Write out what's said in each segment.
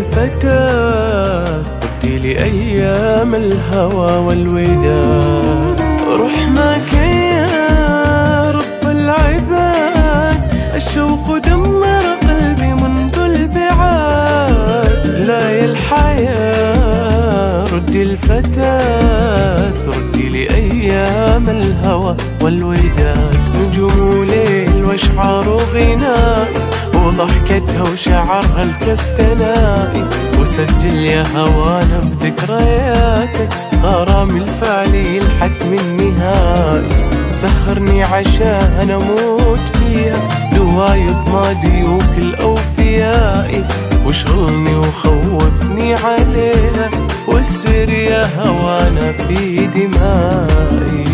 الفتاة ردي لي أيام الهوى والوداد رحمك يا رب العباد الشوق دمر قلبي منذ البعاد لا يا الحياة ردي الفتاة ردي لي أيام الهوى والوداد نجوم ليل واشعار غناء وضحكتها وشعرها الكستنائي وسجل يا هوانا بذكرياتك غرامي الفعلي الحتم النهائي سهرني عشان اموت فيها دواي ضمادي وكل اوفيائي وشغلني وخوفني عليها والسر يا هوانا في دمائي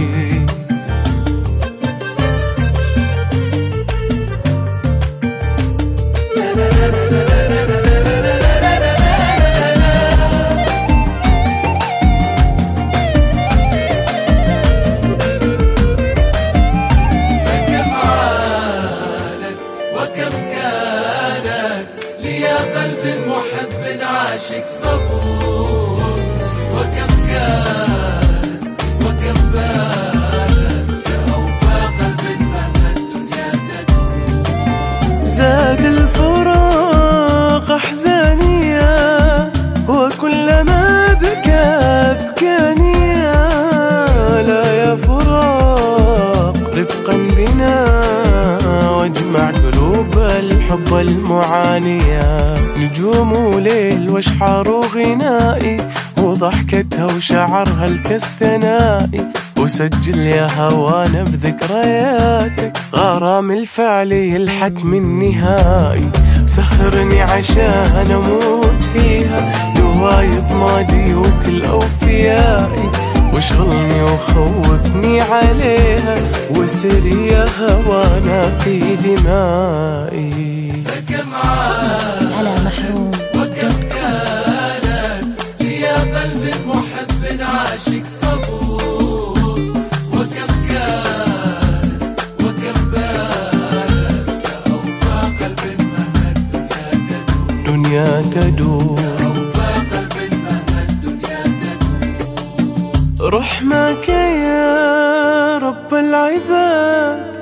فكم عانت وكم كانت لي قلب محب عاشق صبور وكم كانت وكم بانت كأوفى قلب مهما الدنيا تدور زاد الفراق أحزانية وكلما بكى بكانية لا يا فراق رفقا بنا واجمع قلوب الحب المعانية نجوم ليل واشحار غنائي وضحكتها وشعرها الكستنائي وسجل يا هوانا بذكرياتك غرام الفعلي الحتم النهائي سهرني عشان اموت فيها دواي ضمادي وكل اوفيائي وشغلني وخوفني عليها وسري يا هوانا في دمائي فكم عانت على محروم وكم كانت لي قلب محب عاشق صبور وكم كانت وكم بانت كأوفى قلب مهما الدنيا تدور دنيا تدور أوفى قلب مهما الدنيا تدور رحمك يا رب العباد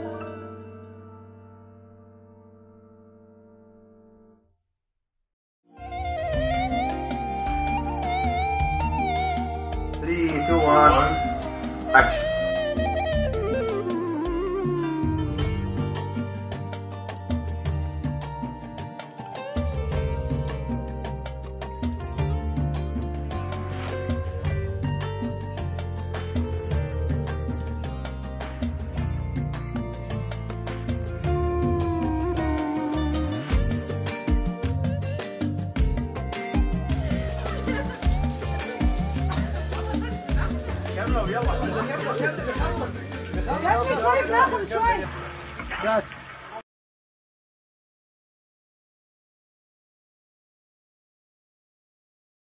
Three, two, one, action. شوي ناخذ شوي